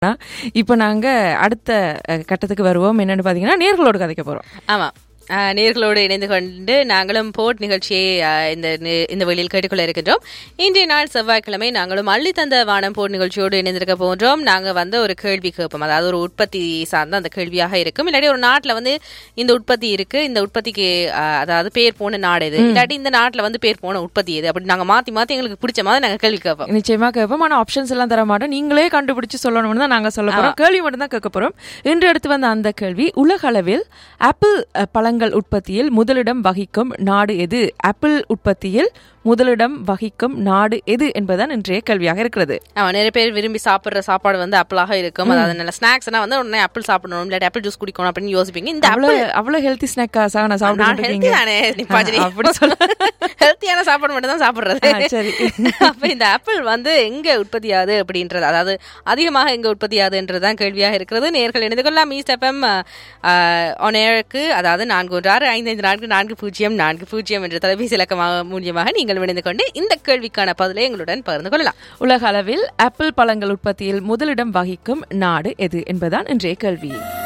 இப்போ நாங்க அடுத்த அஹ், கட்டத்துக்கு வருவோம் என்னன்னு பாத்தீங்கன்னா நேர்களோடு கதைக்க போறோம் ஆமா ஆஹ் நேர்களோடு இணைந்து கொண்டு நாங்களும் போட் நிகழ்ச்சியை ஆஹ் இந்த நி- இந்த வழியில் கேட்டுக்கொள்ள இருக்கின்றோம் இன்றைய நாள் செவ்வாய்க்கிழமை நாங்களும் அள்ளி தந்த வானம் போட் நிகழ்ச்சியோடு இணைந்திருக்க போன்றோம் நாங்க வந்து ஒரு கேள்வி கேட்போம் அதாவது ஒரு உற்பத்தி சார்ந்த அந்த கேள்வியாக இருக்கும் இல்லாட்டி ஒரு நாட்டுல வந்து இந்த உற்பத்தி இருக்கு இந்த உற்பத்திக்கு ஆஹ் அதாவது பேர் போன நாடு இது இல்லாட்டி இந்த நாட்டுல வந்து பேர் போன உற்பத்தி இது அப்படி நாங்க மாத்தி மாத்தி எங்களுக்கு பிடிச்ச மாதிரி நாங்க கேள்வி கேட்போம் நிச்சயமா கேட்போம் ஆனா ஆப்ஷன்ஸ் எல்லாம் தர மாட்டோம் நீங்களே கண்டுபிடிச்சு சொல்லணும்னு தான் நாங்க சொல்ல போறோம் கேள்வி மட்டும் தான் கேட்க போறோம் இன்று எடுத்து வந்த அந்த கேள்வி உலக அளவில் ஆப்பிள் அஹ், பழங்கள் உற்பத்தியில் முதலிடம் வகிக்கும் நாடு எது ஆப்பிள் உற்பத்தியில் முதலிடம் வகிக்கும் நாடு எது என்பதுதான் இன்றைய கேள்வியாக இருக்கிறது ஆமா நிறைய பேர் விரும்பி சாப்பிடுற சாப்பாடு வந்து ஆப்பிளாக இருக்கும் அதாவது நல்ல ஸ்நாக்ஸ்னா வந்து உடனே ஆப்பிள் சாப்பிடணும் இல்லாட்டி ஆப்பிள் ஜூஸ் குடிக்கணும் அப்படின்னு யோசிப்பீங்க இந்த அவ்வளவு அவ்வளவு ஹெல்த்தி ஸ்நாக்கா சாக நான் சாப்பிட்டு நான் ஹெல்த்தி தானே நிப்பாஜினி அப்படி சொல்ல ஹெல்த்தியான சாப்பாடு மட்டும் தான் சாப்பிடுறது ஆ, சரி. அப்ப இந்த ஆப்பிள் வந்து எங்க உற்பத்தி ஆகுது அப்படின்றது அதாவது அதிகமாக எங்க உற்பத்தி ஆகுதுன்றது தான் கேள்வியாக இருக்கிறது நேர்கள் இணைந்து கொள்ளலாம் ஈஸ்ட் எஃப்எம் ஒனேருக்கு அதாவது நான்கு ஒன்று ஆறு ஐந்து ஐந்து நான்கு நான்கு பூஜ்ஜியம் நான்கு பூஜ்ஜியம் என்ற தொலைபேசி இலக்கமாக மூலியமாக நீங்கள் இணைந்து கொண்டு இந்த கேள்விக்கான பதிலை எங்களுடன் பகிர்ந்து கொள்ளலாம் உலக அளவில் ஆப்பிள் பழங்கள் உற்பத்தியில் முதலிடம் வகிக்கும் நாடு எது என்பதுதான் இன்றைய கேள்வி